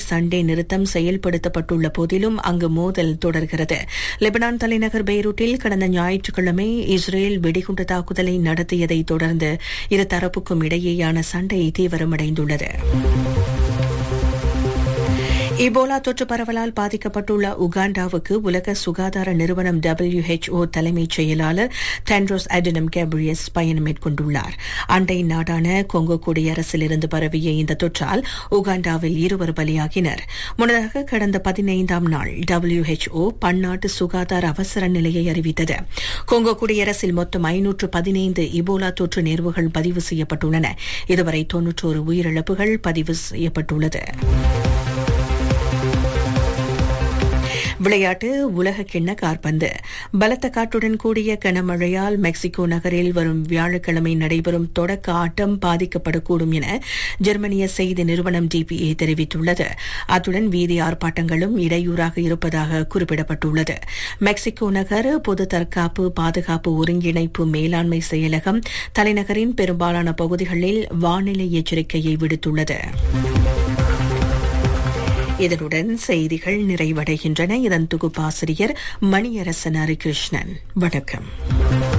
Sunday நிறுத்தம் செயல்படுத்தப்பட்டுள்ள போதிலும் அங்கு மோதல் தொடர்கிறது லெபனான் தலைநகர் பெய்ரூட்டில் கடந்த ஞாயிற்றுக்கிழமை இஸ்ரேல் வெடிகுண்டு தாக்குதலை நடத்தியதை தொடர்ந்து இரு தரப்புக்கும் இடையேயான சண்டை தீவிரமடைந்துள்ளது இபோலா தொற்று பரவலால் பாதிக்கப்பட்டுள்ள உகாண்டாவுக்கு உலக சுகாதார நிறுவனம் டபிள்யூஹெச்ஓ தலைமைச் செயலாளர் டென்ட்ரோஸ் அடினம் கேப்ரியஸ் பயணம் மேற்கொண்டுள்ளார் அண்டை நாடான கொங்கோ குடியரசிலிருந்து பரவிய இந்த தொற்றால் உகாண்டாவில் இருவர் பலியாகினர் முன்னதாக கடந்த பதினைந்தாம் நாள் டபிள்யூஹெச்ஓ பன்னாட்டு சுகாதார அவசர நிலையை அறிவித்தது கொங்கோ குடியரசில் மொத்தம் ஐநூற்று பதினைந்து இபோலா தொற்று நேர்வுகள் பதிவு செய்யப்பட்டுள்ளன இதுவரை தொன்னூற்றோரு உயிரிழப்புகள் பதிவு செய்யப்பட்டுள்ளது விளையாட்டு உலக கிண்ண கார்பந்து பலத்த காற்றுடன் கூடிய கனமழையால் மெக்சிகோ நகரில் வரும் வியாழக்கிழமை நடைபெறும் தொடக்க ஆட்டம் பாதிக்கப்படக்கூடும் என ஜெர்மனிய செய்தி நிறுவனம் டிபிஏ தெரிவித்துள்ளது அத்துடன் வீதி ஆர்ப்பாட்டங்களும் இடையூறாக இருப்பதாக குறிப்பிடப்பட்டுள்ளது மெக்சிகோ நகர் பொது தற்காப்பு பாதுகாப்பு ஒருங்கிணைப்பு மேலாண்மை செயலகம் தலைநகரின் பெரும்பாலான பகுதிகளில் வானிலை எச்சரிக்கையை விடுத்துள்ளது இதனுடன் செய்திகள் நிறைவடைகின்றன இதன் தொகுப்பாசிரியர் மணியரசன் ஹரிகிருஷ்ணன் வணக்கம்